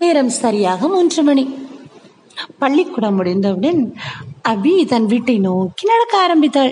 நேரம் சரியாக மூன்று மணி பள்ளிக்கூடம் முடிந்தவுடன் அபி தன் வீட்டை நோக்கி நடக்க ஆரம்பித்தாள்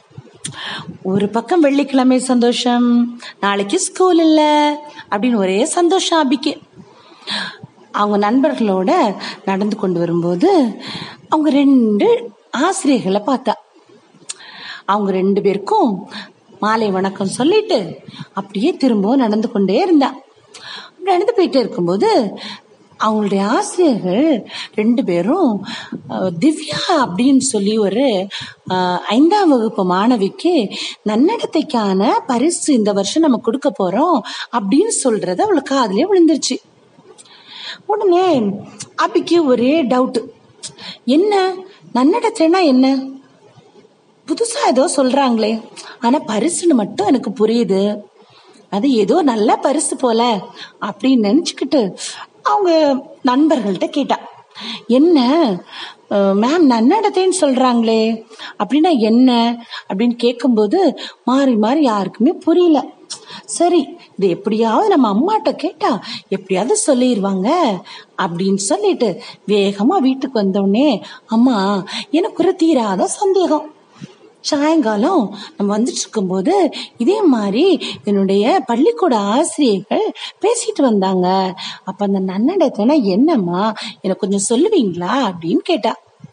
ஒரு பக்கம் வெள்ளிக்கிழமை சந்தோஷம் நாளைக்கு ஸ்கூல் இல்ல அப்படின்னு ஒரே சந்தோஷம் அபிக்கு அவங்க நண்பர்களோட நடந்து கொண்டு வரும்போது அவங்க ரெண்டு ஆசிரியர்களை பார்த்தா அவங்க ரெண்டு பேருக்கும் மாலை வணக்கம் சொல்லிட்டு அப்படியே திரும்பவும் நடந்து கொண்டே இருந்தா அப்படி நடந்து போயிட்டே இருக்கும்போது அவங்களுடைய ஆசிரியர்கள் ரெண்டு பேரும் அஹ், திவ்யா அப்படின்னு சொல்லி ஒரு அஹ், ஐந்தாம் வகுப்பு மாணவிக்கு நன்னடத்தைக்கான பரிசு இந்த வருஷம் நம்ம கொடுக்க போறோம் அப்படின்னு சொல்றது அவளுக்கு காதுலயே விழுந்துருச்சு உடனே அபிக்கு ஒரே டவுட் என்ன நன்னடத்தைனா என்ன புதுசா ஏதோ சொல்றாங்களே ஆனா பரிசுன்னு மட்டும் எனக்கு புரியுது அது ஏதோ நல்ல பரிசு போல அப்படின்னு நினைச்சுக்கிட்டு அவங்க நண்பர்கள்ட்ட கேட்டா என்ன மேம் நன்னடத்தைன்னு சொல்றாங்களே அப்படின்னா என்ன அப்படின்னு கேட்கும்போது மாறி மாறி யாருக்குமே புரியல சரி இது எப்படியாவது நம்ம அம்மாட்ட கேட்டா எப்படியாவது சொல்லிடுவாங்க அப்படின்னு சொல்லிட்டு வேகமா வீட்டுக்கு வந்தோடனே அம்மா எனக்கு ஒரு தீராத சந்தேகம் சாயங்காலம் நம்ம வந்துட்டு இருக்கும்போது இதே மாதிரி என்னுடைய பள்ளிக்கூட ஆசிரியர்கள் பேசிட்டு வந்தாங்க அப்ப அந்த நன்னடத்தைனா என்னம்மா எனக்கு கொஞ்சம் சொல்லுவீங்களா அப்படின்னு கேட்டா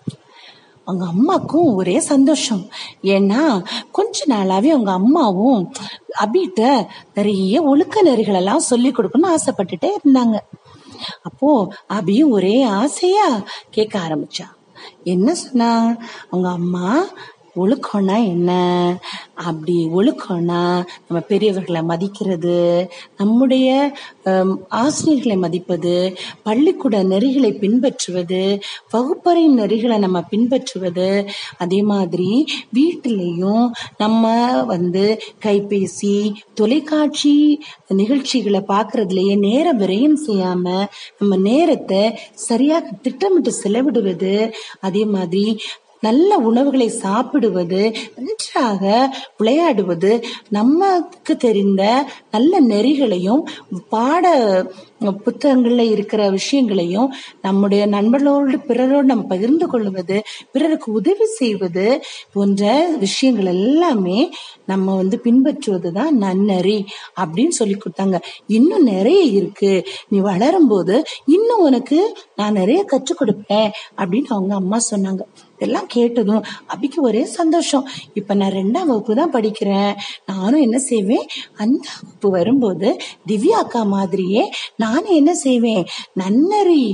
அவங்க அம்மாக்கும் ஒரே சந்தோஷம் ஏன்னா கொஞ்ச நாளாவே அவங்க அம்மாவும் அபிட்ட நிறைய ஒழுக்க நெறிகள் எல்லாம் சொல்லி கொடுக்கணும்னு ஆசைப்பட்டுட்டே இருந்தாங்க அப்போ அபியும் ஒரே ஆசையா கேட்க ஆரம்பிச்சா என்ன சொன்னா அவங்க அம்மா ஒழுக்கம்னா என்ன அப்படி ஒழுக்கம்னா நம்ம பெரியவர்களை மதிக்கிறது நம்முடைய ஹம், ஆசிரியர்களை மதிப்பது பள்ளிக்கூட நெறிகளை பின்பற்றுவது வகுப்பறை நெறிகளை நம்ம பின்பற்றுவது அதே மாதிரி வீட்டிலையும் நம்ம வந்து கைபேசி தொலைக்காட்சி நிகழ்ச்சிகளை பார்க்கறதுலயே நேரம் விரயம் செய்யாம நம்ம நேரத்தை சரியாக திட்டமிட்டு செலவிடுவது அதே மாதிரி நல்ல உணவுகளை சாப்பிடுவது நன்றாக விளையாடுவது நமக்கு தெரிந்த நல்ல நெறிகளையும் பாட புத்தகங்கள்ல இருக்கிற விஷயங்களையும் நம்முடைய நண்பர்களோடு பிறரோடு நம்ம பகிர்ந்து கொள்வது பிறருக்கு உதவி செய்வது போன்ற விஷயங்கள் எல்லாமே நம்ம வந்து பின்பற்றுவதுதான் நன்னறி அப்படின்னு சொல்லி கொடுத்தாங்க இன்னும் நிறைய இருக்கு நீ வளரும் போது இன்னும் உனக்கு நான் நிறைய கற்றுக் கொடுப்பேன் அப்படின்னு அவங்க அம்மா சொன்னாங்க இதெல்லாம் கேட்டதும் அபிக்கு ஒரே சந்தோஷம் இப்ப நான் ரெண்டாம் வகுப்பு தான் படிக்கிறேன் நானும் என்ன செய்வேன் அந்த வகுப்பு வரும்போது திவ்யா அக்கா மாதிரியே நானும் என்ன செய்வேன் நன்னறி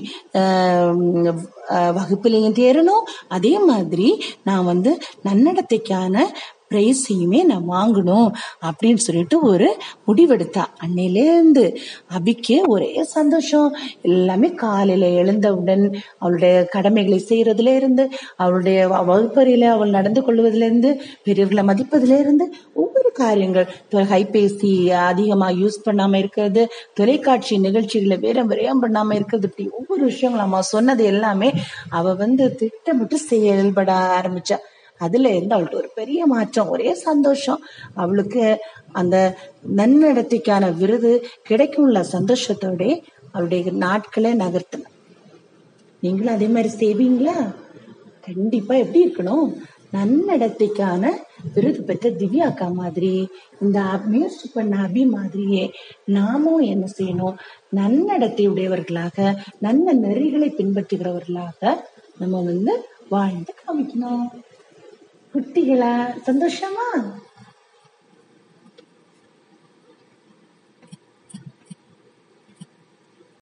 ஆஹ், ஆஹ், வகுப்புலையும் தேரணும் அதே மாதிரி நான் வந்து நன்னடத்தைக்கான பிரைஸையுமே நான் வாங்கணும் அப்படின்னு சொல்லிட்டு ஒரு முடிவெடுத்தா அன்னையிலேருந்து அபிக்கு ஒரே சந்தோஷம் எல்லாமே காலையில எழுந்தவுடன் அவளுடைய கடமைகளை செய்யறதுல இருந்து அவளுடைய வ- வகுப்பறையில அவள் நடந்து கொள்வதில இருந்து பெரியவர்களை மதிப்பதில இருந்து ஒவ்வொரு காரியங்கள் தொ- கைபேசி அதிகமா யூஸ் பண்ணாம இருக்கிறது தொலைக்காட்சி நிகழ்ச்சிகளை வேற விரயம் பண்ணாம இருக்கிறது இப்படி ஒவ்வொரு விஷயங்களும் அம்மா சொன்னது எல்லாமே அவ வந்து திட்டமிட்டு செயல்பட ஆரம்பிச்சா அதுல இருந்து அவளுக்கு ஒரு பெரிய மாற்றம் ஒரே சந்தோஷம் அவளுக்கு அந்த நன்னடத்தைக்கான விருது கிடைக்கும்ல சந்தோஷத்தோட அவளுடைய நாட்களை நகர்த்தின நீங்களும் அதே மாதிரி செய்வீங்களா கண்டிப்பா எப்படி இருக்கணும் நன்னடத்தைக்கான விருது பெற்ற திவ்யா அக்கா மாதிரி இந்த அ- முயற்சி பண்ண அபி மாதிரியே நாமும் என்ன செய்யணும் நன்னடத்தை உடையவர்களாக நல்ல நெறிகளை பின்பற்றுகிறவர்களாக நம்ம வந்து வாழ்ந்து காமிக்கணும் குட்டிகளா சந்தோஷமா